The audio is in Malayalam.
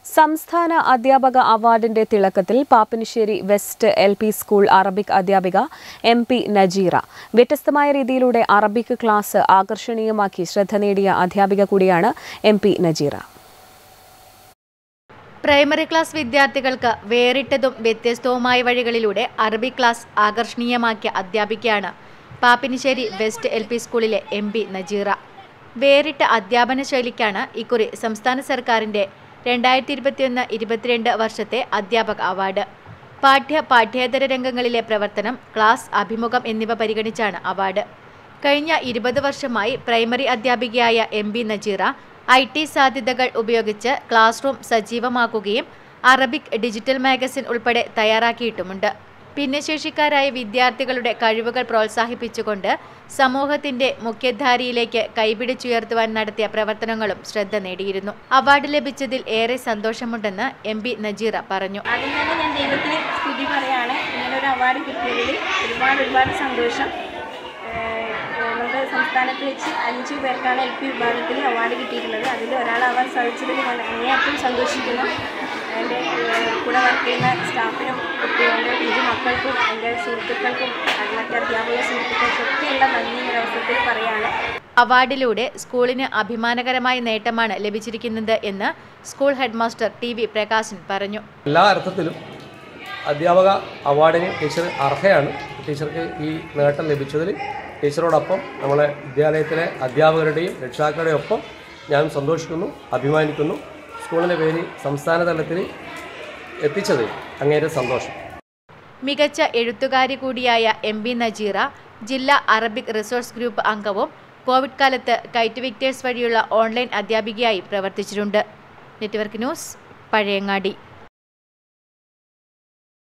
സംസ്ഥാന അധ്യാപക അവാർഡിന്റെ തിളക്കത്തിൽ Pappinisseri west L P school Arabic അധ്യാപിക എം പി നജീറ വ്യത്യസ്തമായ രീതിയിലൂടെ അറബിക് ക്ലാസ് ആകർഷണീയമാക്കി ശ്രദ്ധ നേടിയ അധ്യാപിക കൂടിയാണ് M P Najeera primary class വിദ്യാർത്ഥികൾക്ക് വേറിട്ടതും വ്യത്യസ്തവുമായ വഴികളിലൂടെ അറബി ക്ലാസ് ആകർഷണീയമാക്കിയ അധ്യാപികയാണ് പാപ്പിനിശ്ശേരി വെസ്റ്റ് എൽ പി സ്കൂളിലെ എം പി നജീറ വേറിട്ട അധ്യാപന ശൈലിക്കാണ് ഇക്കുറി സംസ്ഥാന സർക്കാരിൻ്റെ രണ്ടായിരത്തി ഇരുപത്തിയൊന്ന് ഇരുപത്തിരണ്ട് വർഷത്തെ അധ്യാപക അവാർഡ് പാഠ്യ പാഠ്യേതര രംഗങ്ങളിലെ പ്രവർത്തനം ക്ലാസ് അഭിമുഖം എന്നിവ പരിഗണിച്ചാണ് അവാർഡ് കഴിഞ്ഞ ഇരുപത് വർഷമായി പ്രൈമറി അധ്യാപികയായ M B Najeera I T സാധ്യതകൾ ഉപയോഗിച്ച് ക്ലാസ് റൂം സജീവമാക്കുകയും അറബിക് ഡിജിറ്റൽ മാഗസിൻ ഉൾപ്പെടെ തയ്യാറാക്കിയിട്ടുമുണ്ട് ഭിന്നശേഷിക്കാരായ വിദ്യാർത്ഥികളുടെ കഴിവുകൾ പ്രോത്സാഹിപ്പിച്ചുകൊണ്ട് സമൂഹത്തിന്റെ മുഖ്യധാരയിലേക്ക് കൈപിടിച്ചുയർത്തുവാൻ നടത്തിയ പ്രവർത്തനങ്ങളും ശ്രദ്ധ നേടിയിരുന്നു അവാർഡ് ലഭിച്ചതിൽ ഏറെ സന്തോഷമുണ്ടെന്ന് എം പി നജീറ പറഞ്ഞു ആദ്യം തന്നെ ഞാൻ ദൈവത്തിന് സ്തുതി പറയാണ് ഇങ്ങനെ ഒരു അവാർഡ് കിട്ടിയതിൽ ഒരുപാട് ഒരുപാട് സന്തോഷം ഏഹ് നമ്മുടെ സംസ്ഥാനത്ത് വെച്ച് അഞ്ച് പേർക്കാണ് എൽ പി വിഭാഗത്തിൽ അവാർഡ് കിട്ടിയിട്ടുള്ളത് അതിൽ ഒരാളാവാൻ സാധിച്ചതിൽ ഞാൻ അങ്ങേയറ്റം സന്തോഷിക്കുന്നു എൻ്റെ ഏഹ് കൂടെ വർക്ക് ചെയ്യുന്ന സ്റ്റാഫിനും കുട്ടികളുടെ കുഞ്ഞു മക്കൾക്കും എൻ്റെ സുഹൃത്തുക്കൾക്കും അത് മറ്റ് അധ്യാപക സുഹൃത്തുക്കൾക്കും ഒക്കെയുള്ള നന്ദി ഈ അവസരത്തിൽ പറയാണ് അവാർഡിലൂടെ സ്കൂളിന് അഭിമാനകരമായ നേട്ടമാണ് ലഭിച്ചിരിക്കുന്നത് എന്ന് school headmaster T V Prakashan പറഞ്ഞു എല്ലാ അർത്ഥത്തിലും അധ്യാപക അവാർഡിന് ടീച്ചർ അർഹയാണ് ടീച്ചർക്ക് ഈ നേട്ടം ലഭിച്ചതിൽ ടീച്ചറോടൊപ്പം നമ്മളെ വിദ്യാലയത്തിലെ അധ്യാപകരുടെയും രക്ഷിതാക്കളുടെയും ഒപ്പം ഞാൻ സന്തോഷിക്കുന്നു അഭിമാനിക്കുന്നു സ്കൂളിൻ്റെ പേര് സംസ്ഥാന തലത്തിൽ എത്തിച്ചതിൽ അങ്ങേരെ സന്തോഷം മികച്ച എഴുത്തുകാരി കൂടിയായ എം ബി നജീറ ജില്ലാ അറബിക് റിസോഴ്സ് ഗ്രൂപ്പ് അംഗവും കോവിഡ് കാലത്ത് കൈറ്റ് വിക്ടേഴ്സ് വഴിയുള്ള ഓൺലൈൻ അധ്യാപികയായി പ്രവർത്തിച്ചിട്ടുണ്ട് നെറ്റ്വർക്ക് ന്യൂസ് പഴയങ്ങാടി